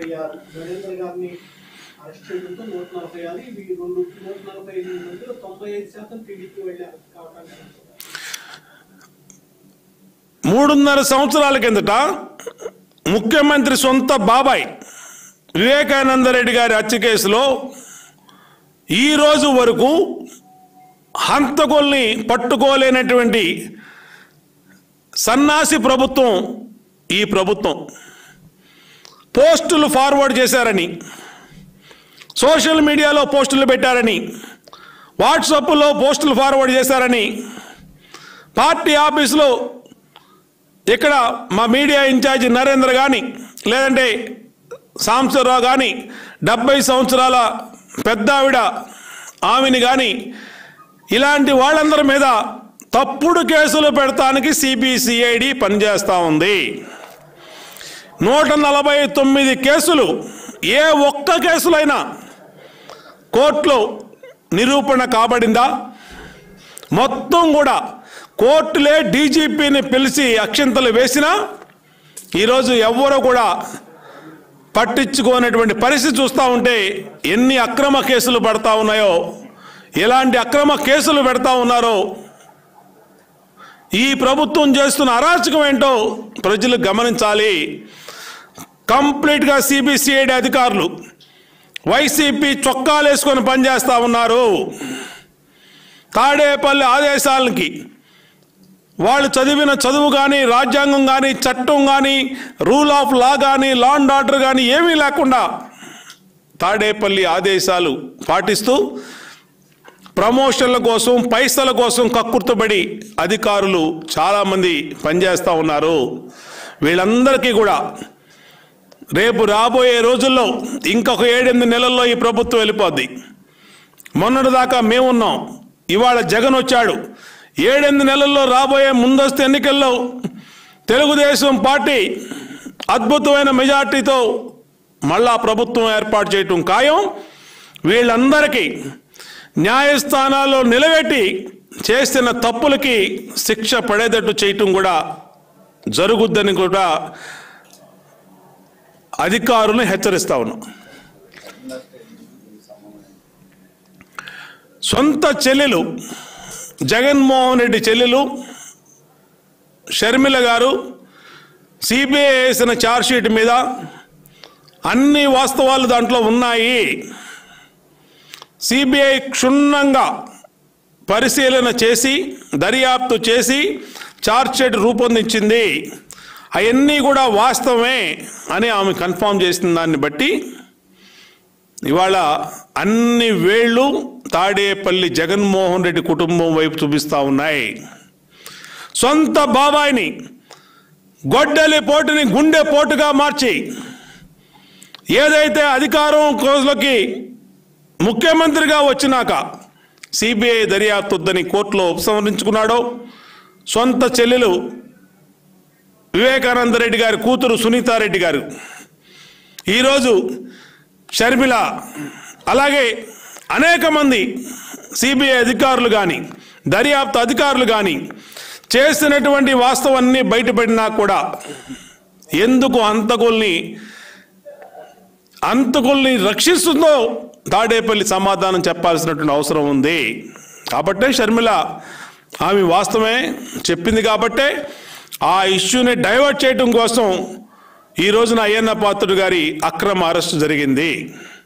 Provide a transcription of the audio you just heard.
నలభై ఆరు నరేంద్ర గారిని అరెస్ట్ చేయడంతో నూట నలభై ఆరు ఇవి రెండు నూట నలభై ఐదు మందిలో తొంభై ఐదు శాతం టీడీపీ వెళ్ళారు కావటానికి మూడున్నర సంవత్సరాల కిందట ముఖ్యమంత్రి సొంత బాబాయ్ వివేకానంద రెడ్డి గారి హత్య కేసులో ఈ రోజు వరకు హంతకుల్ని పట్టుకోలేనటువంటి సన్నాసి ప్రభుత్వం ఈ ప్రభుత్వం పోస్టులు ఫార్వర్డ్ చేశారని సోషల్ మీడియాలో పోస్టులు పెట్టారని వాట్సాప్లో పోస్టులు ఫార్వర్డ్ చేశారని పార్టీ ఆఫీసులో ఇక్కడ మా మీడియా ఇన్ఛార్జి నరేంద్ర కానీ లేదంటే సాంబశివరావు కానీ డెబ్బై సంవత్సరాల పెద్ద ఆవిడ ఆమెని కానీ ఇలాంటి వాళ్ళందరి మీద తప్పుడు కేసులు పెడతానికి సిబిసిఐడి పనిచేస్తూ ఉంది నూట నలభై తొమ్మిది కేసులు ఏ ఒక్క కేసులైనా కోర్టులో నిరూపణ కాబడిందా మొత్తం కూడా కోర్టులే డీజీపీని పిలిచి అక్షింతలు వేసినా ఈరోజు ఎవ్వరూ కూడా పట్టించుకోనటువంటి పరిస్థితి చూస్తూ ఉంటే ఎన్ని అక్రమ కేసులు పడతా ఉన్నాయో ఎలాంటి అక్రమ కేసులు పెడతా ఉన్నారో ఈ ప్రభుత్వం చేస్తున్న అరాచకం ఏంటో ప్రజలు గమనించాలి కంప్లీట్గా సిబిసిఐడి అధికారులు వైసీపీ చొక్కాలు వేసుకొని పనిచేస్తూ ఉన్నారు తాడేపల్లి ఆదేశాలకి వాళ్ళు చదివిన చదువు కానీ రాజ్యాంగం కానీ చట్టం కానీ రూల్ ఆఫ్ లా కానీ లా అండ్ ఆర్డర్ కానీ ఏమీ లేకుండా తాడేపల్లి ఆదేశాలు పాటిస్తూ ప్రమోషన్ల కోసం పైసల కోసం కక్కుర్తబడి అధికారులు చాలామంది పనిచేస్తూ ఉన్నారు వీళ్ళందరికీ కూడా రేపు రాబోయే రోజుల్లో ఇంకొక ఏడెనిమిది నెలల్లో ఈ ప్రభుత్వం వెళ్ళిపోద్ది మొన్నటిదాకా మేమున్నాం ఇవాళ జగన్ వచ్చాడు ఏడెనిమిది నెలల్లో రాబోయే ముందస్తు ఎన్నికల్లో తెలుగుదేశం పార్టీ అద్భుతమైన మెజార్టీతో మళ్ళా ప్రభుత్వం ఏర్పాటు చేయటం ఖాయం వీళ్ళందరికీ న్యాయస్థానాల్లో నిలబెట్టి చేసిన తప్పులకి శిక్ష పడేటట్టు చేయటం కూడా జరుగుద్దని కూడా అధికారులను హెచ్చరిస్తా ఉన్నాం సొంత చెల్లెలు జగన్మోహన్ రెడ్డి చెల్లెలు షర్మిల గారు సిబిఐ వేసిన ఛార్జ్షీట్ మీద అన్ని వాస్తవాలు దాంట్లో ఉన్నాయి సిబిఐ క్షుణ్ణంగా పరిశీలన చేసి దర్యాప్తు చేసి ఛార్జ్షీట్ రూపొందించింది అవన్నీ కూడా వాస్తవమే అని ఆమె కన్ఫామ్ చేసిన దాన్ని బట్టి ఇవాళ అన్ని వేళ్ళు తాడేపల్లి జగన్మోహన్ రెడ్డి కుటుంబం వైపు చూపిస్తూ ఉన్నాయి సొంత బాబాయిని గొడ్డలి పోటుని గుండె పోటుగా మార్చి ఏదైతే అధికారం కోసలోకి ముఖ్యమంత్రిగా వచ్చినాక సిబిఐ దర్యాప్తు వద్దని కోర్టులో ఉపసంహరించుకున్నాడో సొంత చెల్లెలు వివేకానంద రెడ్డి గారి కూతురు సునీతారెడ్డి గారు ఈరోజు షర్మిల అలాగే అనేక మంది సిబిఐ అధికారులు కానీ దర్యాప్తు అధికారులు కానీ చేసినటువంటి వాస్తవాన్ని బయటపడినా కూడా ఎందుకు హంతకుల్ని హంతకుల్ని రక్షిస్తుందో తాడేపల్లి సమాధానం చెప్పాల్సినటువంటి అవసరం ఉంది కాబట్టే షర్మిల ఆమె వాస్తవమే చెప్పింది కాబట్టే ఆ ఇష్యూని డైవర్ట్ చేయడం కోసం ఈ రోజున అయ్యన్న పాత్రుడు గారి అక్రమ అరెస్టు జరిగింది